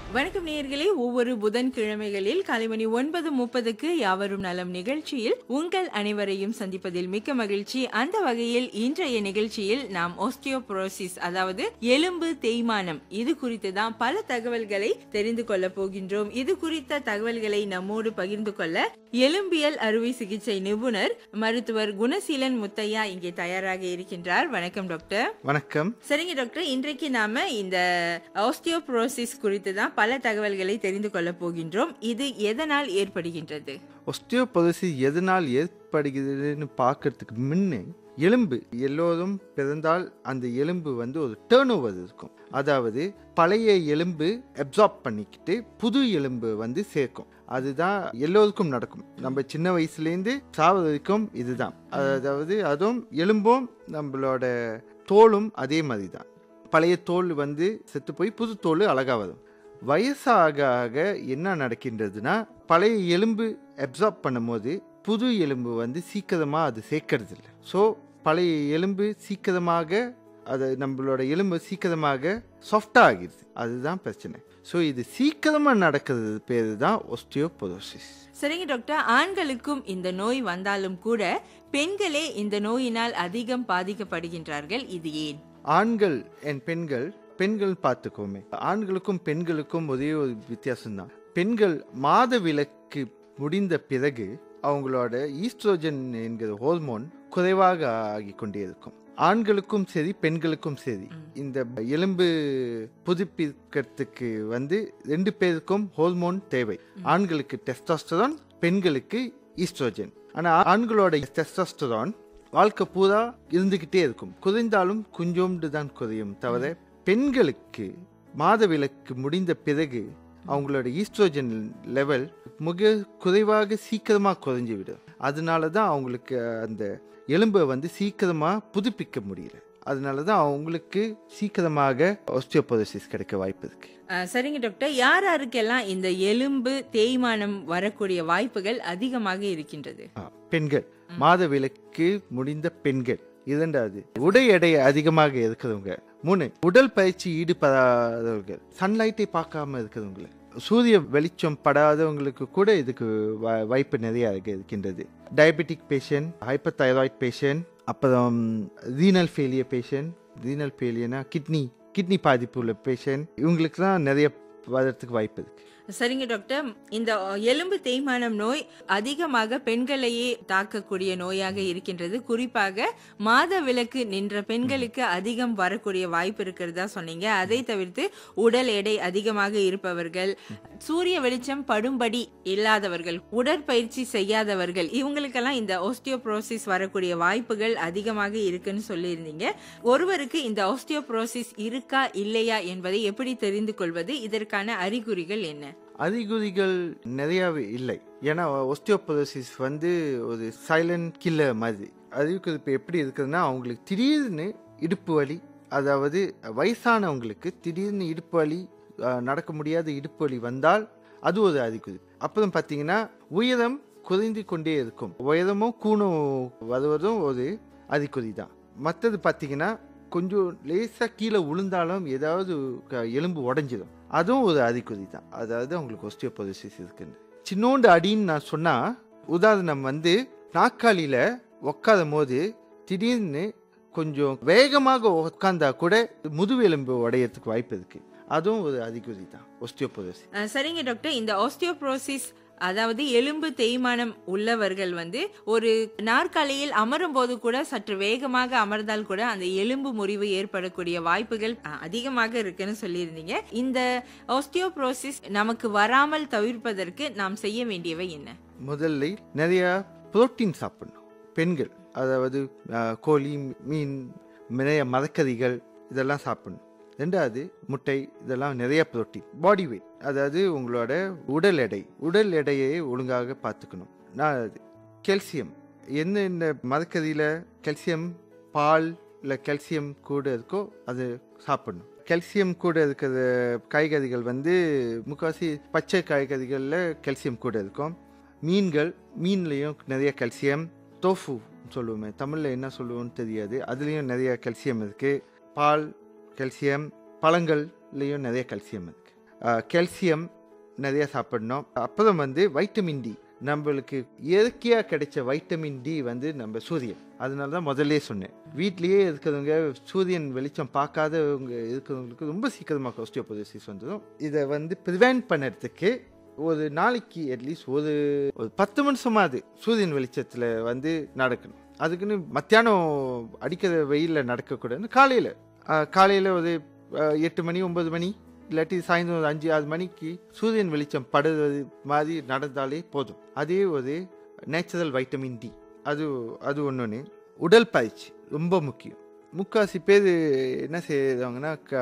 வணக்கம் நேயர்களே ஒவ்வொரு புதன்கிழமைகளில் காலை மணி ஒன்பது முப்பதுக்கு யாவரும் நலம் நிகழ்ச்சியில் உங்கள் அனைவரையும் சந்திப்பதில் மிக்க மகிழ்ச்சி அந்த வகையில் இன்றைய நிகழ்ச்சியில் நாம் ஓஸ்டியோபுரோசிஸ் அதாவது எலும்பு தேய்மானம் இது குறித்து தான் பல தகவல்களை தெரிந்து கொள்ள போகின்றோம் இது குறித்த தகவல்களை நம்மோடு பகிர்ந்து கொள்ள எலும்பியல் அறுவை சிகிச்சை நிபுணர் மருத்துவர் குணசீலன் முத்தையா இங்கே தயாராக இருக்கின்றார் வணக்கம் டாக்டர் வணக்கம் சரிங்க டாக்டர் இன்றைக்கு நாம இந்த ஆஸ்டியோபுரோசிஸ் குறித்து தான் பல தகவல்களை தெரிந்து கொள்ள போகின்றோம் இது எதனால் ஏற்படுகின்றது ஒஸ்டியோபொரோசிஸ் எதனால் ஏற்படுகிறதுன்னு பார்க்கறதுக்கு முன்னே எலும்பு எல்லோரும் பிறந்தால் அந்த எலும்பு வந்து ஒரு டேர்ன் ஓவர் இருக்கும் அதாவது பழைய எலும்பு அப்சார்ப் பண்ணிக்கிட்டு புது எலும்பு வந்து சேர்க்கும் அதுதான் எல்லோருக்கும் நடக்கும் நம்ம சின்ன வயசுலேருந்து சாவது வரைக்கும் இதுதான் அதாவது அதுவும் எலும்பும் நம்மளோட தோலும் அதே மாதிரி தான் பழைய தோல் வந்து செத்து போய் புது தோல் அழகா வரும் வயசாக ஆக என்ன நடக்கின்றதுன்னா பழைய எலும்பு அப்சார்ப் பண்ணும்போது புது எலும்பு வந்து சீக்கிரமாக அது சேர்க்கறது இல்லை ஸோ பழைய எலும்பு சீக்கிரமாக அது நம்மளோட எலும்பு சீக்கிரமாக சாஃப்டாக ஆகிடுது அதுதான் பிரச்சனை ஸோ இது சீக்கிரமாக நடக்கிறது பேர் தான் ஒஸ்டியோபொரோசிஸ் சரிங்க டாக்டர் ஆண்களுக்கும் இந்த நோய் வந்தாலும் கூட பெண்களே இந்த நோயினால் அதிகம் பாதிக்கப்படுகின்றார்கள் இது ஏன் ஆண்கள் அண்ட் பெண்கள் பெண்கள் பார்த்துக்கோமே ஆண்களுக்கும் பெண்களுக்கும் ஒரே ஒரு வித்தியாசம்தான் பெண்கள் மாத விலக்கு முடிந்த பிறகு அவங்களோட ஈஸ்ட்ரோஜன் என்கிற ஹார்மோன் குறைவாக ஆகி கொண்டே இருக்கும் ஆண்களுக்கும் சரி பெண்களுக்கும் சரி இந்த எலும்பு புதுப்பிக்கிறதுக்கு வந்து ரெண்டு பேருக்கும் ஹார்மோன் தேவை ஆண்களுக்கு டெஸ்டாஸ்டரான் பெண்களுக்கு ஈஸ்ட்ரோஜன் ஆனா ஆண்களோட டெஸ்டாஸ்டரான் வாழ்க்கை பூரா இருந்துகிட்டே இருக்கும் குறைந்தாலும் கொஞ்சோண்டு தான் குறையும் தவிர பெண்களுக்கு மாதவிலக்கு முடிந்த பிறகு அவங்களோட ஈஸ்ட்ரோஜன் லெவல் மிக குறைவாக சீக்கிரமா குறைஞ்சு விடும் அதனால தான் அவங்களுக்கு அந்த எலும்பை வந்து சீக்கிரமா புதுப்பிக்க முடியல அதனால தான் அவங்களுக்கு சீக்கிரமாக ஒஸ்டியோபோரோசிஸ் கிடைக்க வாய்ப்பு இருக்கு அஹ், சரிங்க டாக்டர் யார் யாருக்கெல்லாம் இந்த எலும்பு தேய்மானம் வரக்கூடிய வாய்ப்புகள் அதிகமாக இருக்கின்றது ஆ, பெண்கள் மாதவிலக்கு முடிந்த பெண்கள் இரண்டாவது உடை எடை அதிகமாக இருக்கிறவங்க மூணு உடல் பயிற்சி ஈடுபடாதவர்கள் சன்லைட்டை பார்க்காம இருக்கிறவங்க சூரிய வெளிச்சம் படாதவங்களுக்கு கூட இதுக்கு வா- வாய்ப்பு நிறைய இருக்கு- இருக்கின்றது diabetic patient hyper thyroid patient அப்புறம் ரீனல் ஃபெயிலியர் பேஷண்ட் ரீனல் ஃபெயிலியர்னா கிட்னி கிட்னி பாதிப்பு உள்ள பேஷண்ட் இவங்களுக்குலாம் நிறைய வரதுக்கு வாய்ப்பு இருக்கு சரிங்க டாக்டர் இந்த எலும்பு தேய்மானம் நோய் அதிகமாக பெண்களையே தாக்கக்கூடிய நோயாக இருக்கின்றது குறிப்பாக மாத விலக்கு நின்ற பெண்களுக்கு அதிகம் வரக்கூடிய வாய்ப்பு இருக்கிறதா சொன்னீங்க அதை தவிர்த்து உடல் எடை அதிகமாக இருப்பவர்கள் சூரிய வெளிச்சம் படும்படி இல்லாதவர்கள் உடற்பயிற்சி செய்யாதவர்கள் இவங்களுக்கெல்லாம் இந்த ஓஸ்டியோப்ரோசிஸ் வரக்கூடிய வாய்ப்புகள் அதிகமாக இருக்குன்னு சொல்லியிருந்தீங்க ஒருவருக்கு இந்த ஓஸ்டியோப்ரோசிஸ் இருக்கா இல்லையா என்பதை எப்படி தெரிந்து கொள்வது இதற்கான அறிகுறிகள் என்ன அறிகுறிகள் நிறையாவே இல்லை ஏன்னா ஒஸ்டியோபரோசிஸ் வந்து ஒரு சைலண்ட் கில்லர் மாதிரி அறிகுறிப்பு எப்படி இருக்குதுன்னா அவங்களுக்கு திடீர்னு இடுப்பு வலி அதாவது வயசானவங்களுக்கு திடீர்னு இடுப்பு வலி அஹ், நடக்க முடியாத இடுப்பு வலி வந்தால் அது ஒரு அறிகுறி அப்புறம் பார்த்தீங்கன்னா உயரம் குறைந்து கொண்டே இருக்கும் உயரமும் கூணும் வருவதும் ஒரு அறிகுறி தான் மற்றது பார்த்தீங்கன்னா கொஞ்சம் லேசாக கீழே விழுந்தாலும் ஏதாவது க- எலும்பு உடஞ்சிடும் அதுவும் ஒரு அறிகுறி தான் அதாவது அவங்களுக்கு ஒஸ்டியோபோரோசிஸ் இருக்குன்னு சின்னோண்டு அடின்னு நான் சொன்னா உதாரணம் வந்து நாற்காலியில உட்காரும் போது திடீர்னு கொஞ்சம் வேகமாக உட்காந்தா கூட முதுவெலும்பு உடையறதுக்கு வாய்ப்பு இருக்கு அதுவும் ஒரு அறிகுறி தான் ஒஸ்டியோபோரோசிஸ் அஹ், சரிங்க டாக்டர் இந்த ஆஸ்டியோப்ரோசிஸ் அதாவது எலும்பு தேய்மானம் உள்ளவர்கள் வந்து ஒரு நாற்காலியில் அமரும் போது கூட சற்று வேகமாக அமர்ந்தால் கூட அந்த எலும்பு முறிவு ஏற்படக்கூடிய வாய்ப்புகள் அஹ், அதிகமாக இருக்குன்னு சொல்லியிருந்தீங்க இந்த ஆஸ்டியோப்ரோசிஸ் நமக்கு வராமல் தவிர்ப்பதற்கு நாம் செய்ய வேண்டியவை என்ன முதல்ல நிறைய புரோட்டீன் சாப்பிடணும் பெண்கள் அதாவது அஹ், கோழி மீன் நிறைய மரக்கறிகள் இதெல்லாம் சாப்பிடணும் ரெண்டாவது முட்டை இதெல்லாம் நிறைய புரோட்டீன் பாடி வெயிட் அதாவது உங்களோட உடல் எடை உடல் எடையை ஒழுங்காக பார்த்துக்கணும் நான் கெல்சியம் என்ன இந்த மரக்கறியில் கெல்சியம் பால் இல்லை கெல்சியம் கூட இருக்கோ அது சாப்பிடணும் கெல்சியம் கூட இருக்கிற காய்கறிகள் வந்து முக்கால்வாசி பச்சை காய்கறிகளில் கெல்சியம் கூட இருக்கும் மீன்கள் மீன்லேயும் நிறைய கெல்சியம் தோஃபு சொல்லுவோமே தமிழில் என்ன சொல்லுவோம்னு தெரியாது அதுலேயும் நிறைய கெல்சியம் இருக்குது பால் கெல்சியம் பழங்கள்லேயும் நிறைய கெல்சியம் இருக்குது கால்சியம் நிறைய சாப்பிடணும் அப்புறம் வந்து வைட்டமின் டி நம்மளுக்கு இயற்கையாக கிடைச்ச வைட்டமின் டி வந்து நம்ம சூரியன் அதனால தான் முதல்ல சொன்னேன் வீட்லேயே இருக்கிறவங்க சூரியன் வெளிச்சம் பார்க்காதவங்க இருக்கிறவங்களுக்கு ரொம்ப சீக்கிரமாக ஆஸ்டியோபோரோசிஸ் வந்துடும் இதை வந்து ப்ரிவென்ட் பண்ணுறதுக்கு ஒரு நாளைக்கு அட்லீஸ்ட் ஒரு ஒரு பத்து நிமிஷமாவது சூரியன் வெளிச்சத்தில் வந்து நடக்கணும் அதுக்குன்னு மத்தியானம் அடிக்கிற வெயிலில் நடக்கக்கூடாதுன்னு காலையில் காலையில் ஒரு அஹ், எட்டு மணி ஒன்பது மணி இல்லாட்டி சாயந்தரம் ஒரு அஞ்சு ஆறு மணிக்கு சூரியன் வெளிச்சம் படுறது மாதிரி நடந்தாலே போதும் அதே ஒரு நேச்சுரல் வைட்டமின் டி அது அது ஒன்று உடல் பயிற்சி ரொம்ப முக்கியம் முக்காசி பேர் என்ன செய்கிறாங்கன்னா க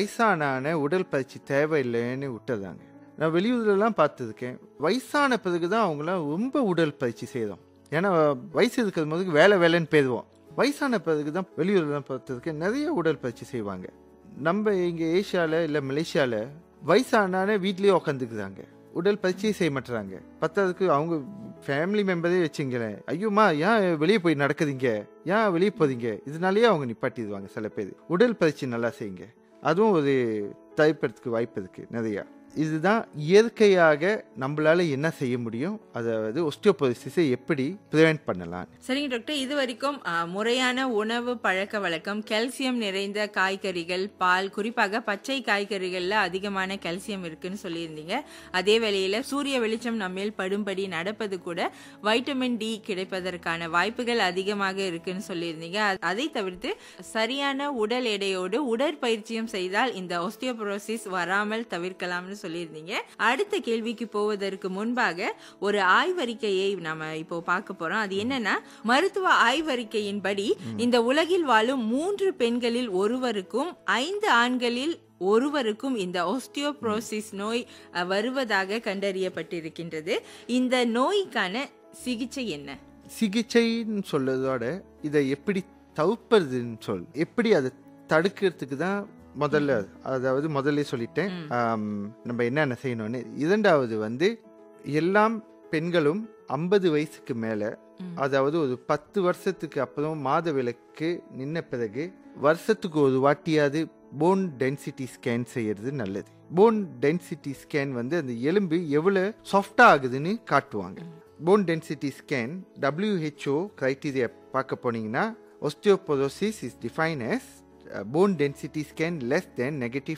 வயசான உடல் பயிற்சி தேவையில்லைன்னு விட்டுறாங்க நான் வெளியூர்லலாம் பார்த்துருக்கேன் வயசான பிறகு தான் அவங்களாம் ரொம்ப உடல் பயிற்சி செய்கிறோம் ஏன்னா வயசு இருக்கிற போது வேலை வேலைன்னு போயிடுவோம் வயசான பிறகு தான் வெளியூர்லாம் பார்த்துருக்கேன் நிறைய உடல் பயிற்சி செய்வாங்க நம்ம இங்கே ஏஷியாவில் இல்லை மலேசியாவில் வயசானானே வீட்லேயே உக்காந்துக்குறாங்க உடல் பயிற்சியே செய்ய மாட்டுறாங்க பத்தாவதுக்கு அவங்க ஃபேமிலி மெம்பரே வச்சுங்களேன் ஐயோம்மா ஏன் வெளியே போய் நடக்குதுங்க ஏன் வெளியே போறீங்க இதனாலேயே அவங்க நிப்பாட்டிடுவாங்க சில பேர் உடல் பயிற்சி நல்லா செய்யுங்க அதுவும் ஒரு தவிர்ப்பதற்கு வாய்ப்பு இருக்கு நிறையா இதுதான் இயற்கையாக நம்மளால என்ன செய்ய முடியும் அதாவது ஒஸ்டியோபோசிஸை எப்படி ப்ரிவென்ட் பண்ணலாம் சரிங்க டாக்டர் இது வரைக்கும் ஆ, முறையான உணவு பழக்க வழக்கம் கால்சியம் நிறைந்த காய்கறிகள் பால் குறிப்பாக பச்சை காய்கறிகள்ல அதிகமான கால்சியம் இருக்குன்னு சொல்லியிருந்தீங்க அதே வேளையில சூரிய வெளிச்சம் நம்மேல் படும்படி நடப்பது கூட வைட்டமின் டி கிடைப்பதற்கான வாய்ப்புகள் அதிகமாக இருக்குன்னு சொல்லியிருந்தீங்க அ- அதை தவிர்த்து சரியான உடல் எடையோடு உடற்பயிற்சியும் செய்தால் இந்த osteoporosis வராமல் தவிர்க்கலாம்னு சொல்லியிருந்தீங்க அடுத்த கேள்விக்கு போவதற்கு முன்பாக ஒரு ஆய்வறிக்கையை நாம இப்போ பார்க்க போறோம் அது என்னன்னா மருத்துவ ஆய்வறிக்கையின்படி இந்த உலகில் வாழும் மூன்று பெண்களில் ஒருவருக்கும் ஐந்து ஆண்களில் ஒருவருக்கும் இந்த osteoporosis நோய் அஹ், வருவதாக கண்டறியப்பட்டிருக்கின்றது இந்த நோய்க்கான சிகிச்சை என்ன சிகிச்சைன்னு சொல்றதோட இதை எப்படி தவிர்ப்பதுன்னு சொல் எப்படி அதை தடுக்கிறதுக்கு தான் முதல்ல அதாவது முதல்ல சொல்லிட்டேன் ஆம், நம்ம என்னென்ன செய்யணும்னு இரண்டாவது வந்து எல்லாம் பெண்களும் ஐம்பது வயசுக்கு மேல அதாவது ஒரு பத்து வருஷத்துக்கு அப்புறம் மாத விலக்கு நின்ன பிறகு வருஷத்துக்கு ஒரு வாட்டியாவது போன் டென்சிட்டி ஸ்கேன் செய்யறது நல்லது போன் டென்சிட்டி ஸ்கேன் வந்து அந்த எலும்பு எவ்வளோ சாஃப்டா ஆகுதுன்னு காட்டுவாங்க bone density scan WHO criteria பார்க்க போனீங்கன்னா osteoporosis is defined as uh, bone density scan less than negative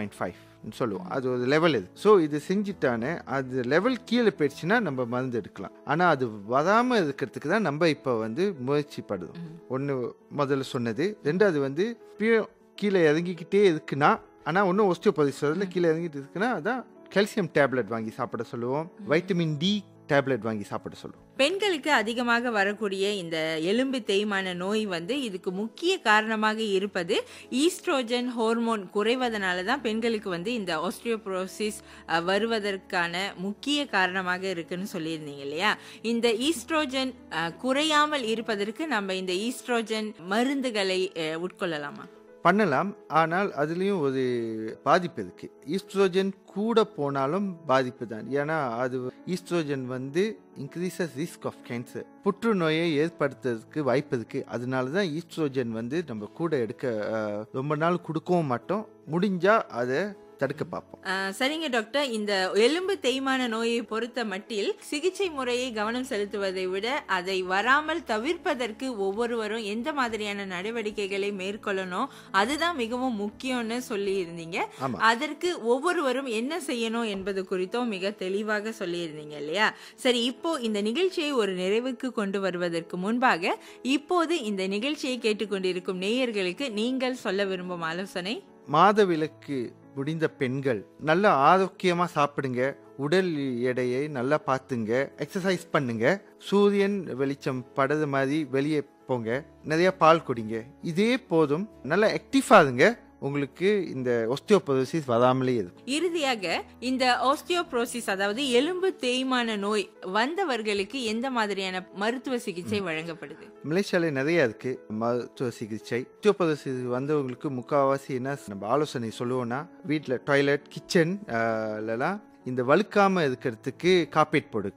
2.5 சொல்லுவோம் அது ஒரு லெவல் இது ஸோ இது செஞ்சுட்டானே அது லெவல் கீழே போயிடுச்சுன்னா நம்ம மருந்து எடுக்கலாம் ஆனால் அது வராமல் இருக்கிறதுக்கு தான் நம்ம இப்போ வந்து முயற்சி படுறோம் ஒன்று முதல்ல சொன்னது ரெண்டாவது வந்து இப்பயும் கீழே இறங்கிக்கிட்டே இருக்குன்னா ஆனால் ஒன்றும் ஒஸ்டியோபதிசரில் கீழே இறங்கிட்டு இருக்குன்னா அதான் கால்சியம் டேப்லெட் வாங்கி சாப்பிட சொல்லுவோம் வைட்டமின் டி டேப்லெட் வாங்கி சாப்பிட சொல்லுவோம் பெண்களுக்கு அதிகமாக வரக்கூடிய இந்த எலும்பு தேய்மான நோய் வந்து இதுக்கு முக்கிய காரணமாக இருப்பது ஈஸ்ட்ரோஜன் ஹார்மோன் குறைவதனால தான் பெண்களுக்கு வந்து இந்த osteoporosis அஹ், வருவதற்கான முக்கிய காரணமாக இருக்குன்னு சொல்லியிருந்தீங்க இல்லையா இந்த ஈஸ்ட்ரோஜன் அஹ், குறையாமல் இருப்பதற்கு நம்ம இந்த ஈஸ்ட்ரோஜன் மருந்துகளை அஹ், உட்கொள்ளலாமா பண்ணலாம் ஆனால் அதுலேயும் ஒரு பாதிப்பு இருக்கு ஈஸ்ட்ரோஜன் கூட போனாலும் பாதிப்பு தான் ஏன்னா அது ஈஸ்ட்ரோஜன் வந்து இன்க்ரீசஸ் ரிஸ்க் ஆஃப் கேன்சர் புற்றுநோயை ஏற்படுத்துறதுக்கு வாய்ப்பு இருக்கு அதனால தான் ஈஸ்ட்ரோஜன் வந்து நம்ம கூட எடுக்க அஹ், ரொம்ப நாள் கொடுக்கவும் மாட்டோம் முடிஞ்சா அதை தடுக்க பார்ப்போம் அஹ், சரிங்க டாக்டர் இந்த எலும்பு தேய்மான நோயை பொறுத்த மட்டில் சிகிச்சை முறையை கவனம் செலுத்துவதை விட அதை வராமல் தவிர்ப்பதற்கு ஒவ்வொருவரும் எந்த மாதிரியான நடவடிக்கைகளை மேற்கொள்ளணும் அதுதான் மிகவும் முக்கியம்னு சொல்லி இருந்தீங்க ஆமா. அதற்கு ஒவ்வொருவரும் என்ன செய்யணும் என்பது குறித்தும் மிக தெளிவாக சொல்லியிருந்தீங்க இல்லையா சரி இப்போ இந்த நிகழ்ச்சியை ஒரு நிறைவுக்கு கொண்டு வருவதற்கு முன்பாக இப்போது இந்த நிகழ்ச்சியை கேட்டுக்கொண்டிருக்கும் நேயர்களுக்கு நீங்கள் சொல்ல விரும்பும் ஆலோசனை மாதவிலக்கு முடிந்த பெண்கள் நல்ல ஆரோக்கியமா சாப்பிடுங்க உடல் எடையை நல்லா பார்த்துங்க எக்ஸசைஸ் பண்ணுங்க சூரியன் வெளிச்சம் படுற மாதிரி வெளியே போங்க நிறைய பால் குடிங்க இதே போதும் நல்லா ஆக்டிவா இருங்க உங்களுக்கு இந்த ஒஸ்டியோபரோசிஸ் வராமலே இருக்கும் இறுதியாக இந்த osteoporosis அதாவது எலும்பு தேய்மான நோய் வந்தவர்களுக்கு எந்த மாதிரியான மருத்துவ சிகிச்சை வழங்கப்படுது மலேசியால நிறைய இருக்கு மருத்துவ சிகிச்சை ஒஸ்டியோபரோசிஸ் வந்தவங்களுக்கு முக்கால்வாசி என்ன நம்ம ஆலோசனை சொல்லுவோம்னா வீட்டில் டாய்லெட் கிச்சன் எல்லாம் இந்த வழுக்காம இருக்கிறதுக்கு காப்பீட் போடுங்க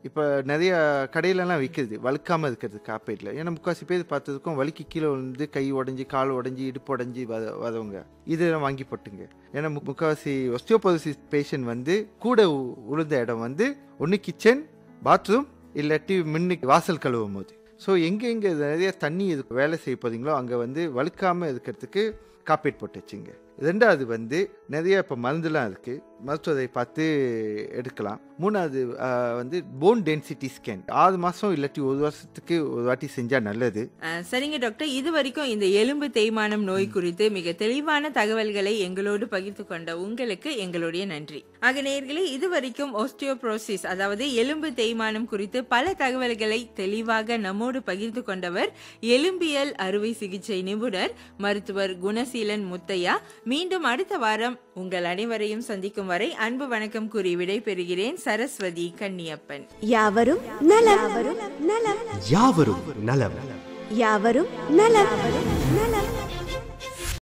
இப்போ நிறைய கடையிலலாம் விற்கிறது வழுக்காமல் இருக்கிறது காப்பீட்டில் ஏன்னா முக்காசி பேர் பார்த்ததுக்கும் வலிக்கு கீழே விழுந்து கை உடஞ்சி கால் உடஞ்சி இடுப்பு உடஞ்சி வத வரவங்க இதெல்லாம் வாங்கி போட்டுங்க ஏன்னா மு- முக்காவாசி ஒஸ்டியோபோசிஸ் பேஷண்ட் வந்து கூட உ- விழுந்த இடம் வந்து ஒன்று கிச்சன் பாத்ரூம் இல்லாட்டி முன்னுக்கு வாசல் கழுவும் போது ஸோ எங்கே எங்கே நிறைய தண்ணி இது வேலை செய்ய போறீங்களோ அங்கே வந்து வழுக்காமல் இருக்கிறதுக்கு காப்பீட் போட்டு வச்சுங்க ரெண்டாவது வந்து நிறைய இப்போ மருந்துலாம் இருக்குது மருத்துவரை பார்த்து எடுக்கலாம் மூணாவது ஆஹ், வந்து போன் டென்சிட்டி ஸ்கேன் ஆறு மாதம் இல்லாட்டி ஒரு வருஷத்துக்கு ஒரு வாட்டி செஞ்சால் நல்லது அஹ், சரிங்க டாக்டர் இது வரைக்கும் இந்த எலும்பு தேய்மானம் நோய் குறித்து மிக தெளிவான தகவல்களை எங்களோடு பகிர்ந்து கொண்ட உங்களுக்கு எங்களுடைய நன்றி ஆக நேயர்களே இதுவரைக்கும் ஓஸ்டியோப்ரோசிஸ் அதாவது எலும்பு தேய்மானம் குறித்து பல தகவல்களை தெளிவாக நம்மோடு பகிர்ந்து கொண்டவர் எலும்பியல் அறுவை சிகிச்சை நிபுணர் மருத்துவர் குணசீலன் முத்தையா மீண்டும் அடுத்த வாரம் உங்கள் அனைவரையும் சந்திக்கும் வரை அன்பு வணக்கம் கூறி விடைபெறுகிறேன் சரஸ்வதி கன்னியப்பன் யாவரும் நலம் நலம் யாவரும் நலம் யாவரும் நலம்